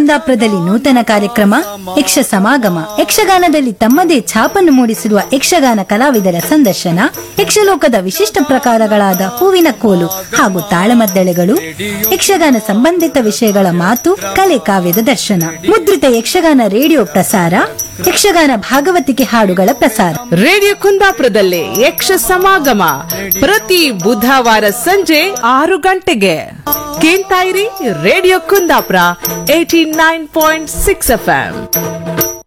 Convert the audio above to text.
ಕುಂದಾಪುರದಲ್ಲಿ ನೂತನ ಕಾರ್ಯಕ್ರಮ ಯಕ್ಷ ಸಮಾಗಮ ಯಕ್ಷಗಾನದಲ್ಲಿ ತಮ್ಮದೇ ಛಾಪನ್ನು ಮೂಡಿಸಿರುವ ಯಕ್ಷಗಾನ ಕಲಾವಿದರ ಸಂದರ್ಶನ ಯಕ್ಷಲೋಕದ ವಿಶಿಷ್ಟ ಪ್ರಕಾರಗಳಾದ ಹೂವಿನ ಕೋಲು ಹಾಗೂ ತಾಳಮದ್ದಳೆಗಳು ಯಕ್ಷಗಾನ ಸಂಬಂಧಿತ ವಿಷಯಗಳ ಮಾತು ಕಲೆ ಕಾವ್ಯದ ದರ್ಶನ ಮುದ್ರಿತ ಯಕ್ಷಗಾನ ರೇಡಿಯೋ ಪ್ರಸಾರ ಯಕ್ಷಗಾನ ಭಾಗವತಿಕೆ ಹಾಡುಗಳ ಪ್ರಸಾರ ರೇಡಿಯೋ ಕುಂದಾಪುರದಲ್ಲಿ ಯಕ್ಷ ಸಮಾಗಮ ಪ್ರತಿ ಬುಧವಾರ ಸಂಜೆ ಆರು ಗಂಟೆಗೆ ಕೇಳ್ತಾ ಇರಿ radio Kundapura eighty nine point six F